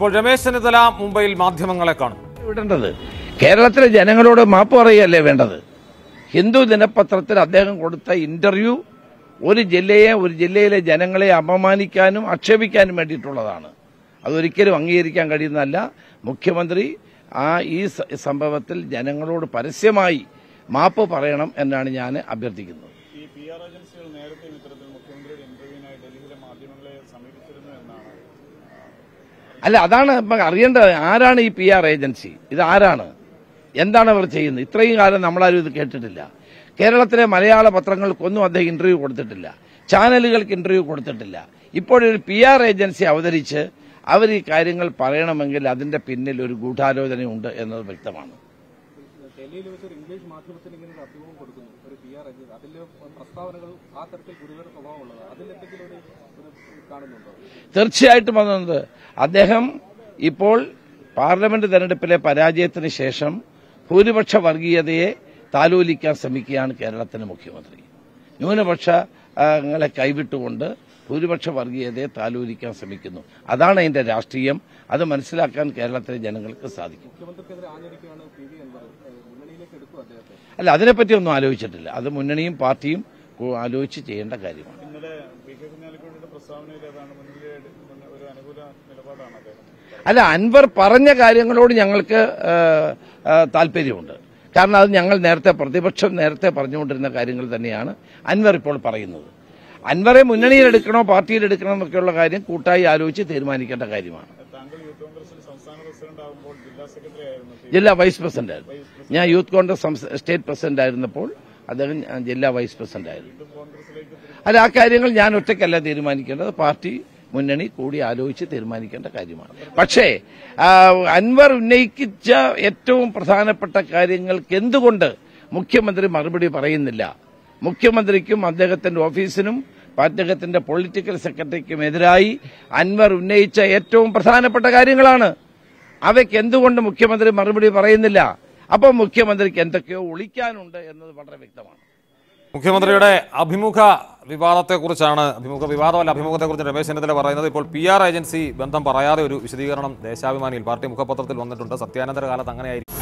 ഇപ്പോൾ രമേശ് ചെന്നിത്തല മുംബൈയിൽ മാധ്യമങ്ങളെ കാണും വിടേണ്ടത് കേരളത്തിലെ ജനങ്ങളോട് മാപ്പ് പറയുകയല്ലേ വേണ്ടത് ഹിന്ദു ദിനപത്രത്തിൽ അദ്ദേഹം കൊടുത്ത ഇന്റർവ്യൂ ഒരു ജില്ലയെ ഒരു ജില്ലയിലെ ജനങ്ങളെ അപമാനിക്കാനും ആക്ഷേപിക്കാനും വേണ്ടിയിട്ടുള്ളതാണ് അതൊരിക്കലും അംഗീകരിക്കാൻ കഴിയുന്നതല്ല മുഖ്യമന്ത്രി ആ ഈ സ- സംഭവത്തിൽ ജനങ്ങളോട് പരസ്യമായി മാപ്പ് പറയണം എന്നാണ് ഞാൻ അഭ്യർത്ഥിക്കുന്നത് ഈ പി ആർ ഏജൻസികൾ നേരത്തെയും ഇത്തരത്തിൽ മുഖ്യമന്ത്രിയുടെ ഇന്റർവ്യൂവിനായി ഡൽഹിയിലെ മാധ്യമങ്ങളെ സമീപിച്ചിരുന്നു എന്നാണ് അല്ല അതാണ് നമുക്ക് അറിയേണ്ടത് ആരാണ് ഈ പി ആർ ഏജൻസി ഇത് ആരാണ് എന്താണ് അവർ ചെയ്യുന്നത് ഇത്രയും കാലം നമ്മളാരും ഇത് കേട്ടിട്ടില്ല കേരളത്തിലെ മലയാള പത്രങ്ങൾക്കൊന്നും അദ്ദേഹം ഇന്റർവ്യൂ കൊടുത്തിട്ടില്ല ചാനലുകൾക്ക് ഇന്റർവ്യൂ കൊടുത്തിട്ടില്ല ഇപ്പോഴൊരു പി ആർ ഏജൻസി അവതരിച്ച് അവർ ഈ കാര്യങ്ങൾ പറയണമെങ്കിൽ അതിന്റെ പിന്നിൽ ഒരു ഗൂഢാലോചനയുണ്ട് എന്നത് വ്യക്തമാണ് ഡൽഹിയിൽ വെച്ച് ഒരു ഇംഗ്ലീഷ് മാധ്യമത്തിന് ഇങ്ങനെ ഒരു അഭിമുഖം കൊടുക്കുന്നു ഒരു പി ആർ ഏജൻസി അതിൽ പ്രസ്താവനകൾ ആ തരത്തിൽ ഗുരുതര സ്വഭാവമുള്ളത് അതിലെന്തെങ്കിലും ഒരു ഒരു കാണുന്നുണ്ടോ തീർച്ചയായിട്ടും വന്നത് അദ്ദേഹം ഇപ്പോൾ പാർലമെന്റ് തെരഞ്ഞെടുപ്പിലെ പരാജയത്തിന് ശേഷം ഭൂരിപക്ഷ വർഗീയതയെ താലോലിക്കാൻ ശ്രമിക്കുകയാണ് കേരളത്തിന്റെ മുഖ്യമന്ത്രി ന്യൂനപക്ഷങ്ങളെ കൈവിട്ടുകൊണ്ട് ഭൂരിപക്ഷ വർഗീയതയെ താലോലിക്കാൻ ശ്രമിക്കുന്നു അതാണ് അതിന്റെ രാഷ്ട്രീയം അത് മനസ്സിലാക്കാൻ കേരളത്തിലെ ജനങ്ങൾക്ക് സാധിക്കും മുഖ്യമന്ത്രിക്കെതിരെ ആഞ്ഞടിക്കുകയാണ് പി വി അൻവർ ഏഹ് മുന്നണിയിലേക്ക് എടുക്കും അദ്ദേഹത്തെ അല്ല അതിനെപ്പറ്റി ഒന്നും ആലോചിച്ചിട്ടില്ല അത് മുന്നണിയും പാർട്ടിയും കു- ആലോചിച്ച് ചെയ്യേണ്ട കാര്യമാണ് ഇന്നലെ പി കെ കുഞ്ഞാലിക്കുട്ടിയുടെ പ്രസ്താവനയിൽ ഏതാണ് മുന്നിലെ ഒരു അനുകൂല നിലപാടാണ് അദ്ദേഹം അല്ല അൻവർ പറഞ്ഞ കാര്യങ്ങളോട് ഞങ്ങൾക്ക് ആ, ആ, താല്പര്യമുണ്ട് കാരണം അത് ഞങ്ങൾ നേരത്തെ പ്രതിപക്ഷം നേരത്തെ പറഞ്ഞുകൊണ്ടിരുന്ന കാര്യങ്ങൾ തന്നെയാണ് അൻവർ ഇപ്പോൾ പറയുന്നത് അൻവറെ മുന്നണിയിലെടുക്കണോ പാർട്ടിയിലെടുക്കണോ എന്നൊക്കെയുള്ള കാര്യം കൂട്ടായി ആലോചിച്ച് തീരുമാനിക്കേണ്ട കാര്യമാണ് താങ്കൾ യൂത്ത് കോൺഗ്രസിൽ സംസ്ഥാന പ്രസിഡന്റ് ആകുമ്പോൾ ജില്ലാ സെക്രട്ടറി ആയിരുന്നു ജില്ലാ വൈസ് പ്രസിഡന്റ് ആയിരുന്നു ഞാൻ യൂത്ത് കോൺഗ്രസ് സംസ്ഥ- സ്റ്റേറ്റ് പ്രസിഡന്റ് ആയിരുന്നപ്പോൾ അദ്ദേഹം ആ, ജില്ലാ വൈസ് പ്രസിഡന്റ് ആയിരുന്നു കോൺഗ്രസിലേക്ക് അല്ല ആ കാര്യങ്ങൾ ഞാൻ ഒറ്റയ്ക്കല്ല തീരുമാനിക്കേണ്ടത് പാർട്ടി മുന്നണി കൂടി ആലോചിച്ച് തീരുമാനിക്കേണ്ട കാര്യമാണ് പക്ഷേ ആ, അൻവർ ഉന്നയിച്ച ഏറ്റവും പ്രധാനപ്പെട്ട കാര്യങ്ങൾക്ക് എന്തുകൊണ്ട് മുഖ്യമന്ത്രി മറുപടി പറയുന്നില്ല മുഖ്യമന്ത്രിക്കും അദ്ദേഹത്തിന്റെ ഓഫീസിനും അദ്ദേഹത്തിന്റെ പൊളിറ്റിക്കൽ സെക്രട്ടറിക്കും എതിരായി അൻവർ ഉന്നയിച്ച ഏറ്റവും പ്രധാനപ്പെട്ട കാര്യങ്ങളാണ് അവയ്ക്ക് എന്തുകൊണ്ട് മുഖ്യമന്ത്രി മറുപടി പറയുന്നില്ല അപ്പോൾ മുഖ്യമന്ത്രിക്ക് എന്തൊക്കെയോ ഒളിക്കാനുണ്ട് എന്നത് വളരെ വ്യക്തമാണ് മുഖ്യമന്ത്രിയുടെ അഭിമുഖ വിവാദത്തെക്കുറിച്ചാണ് അഭിമുഖ വിവാദമല്ല അഭിമുഖത്തെക്കുറിച്ച് രമേശ് ചെന്നിത്തല പറയുന്നത് ഇപ്പോൾ പി ആർ ഏജൻസി ബന്ധം പറയാതെ ഒരു വിശദീകരണം ദേശാഭിമാനിയിൽ പാർട്ടി മുഖപത്രത്തിൽ വന്നിട്ടുണ്ട് സത്യാനന്തര കാലത്ത് അങ്ങനെയായിരിക്കും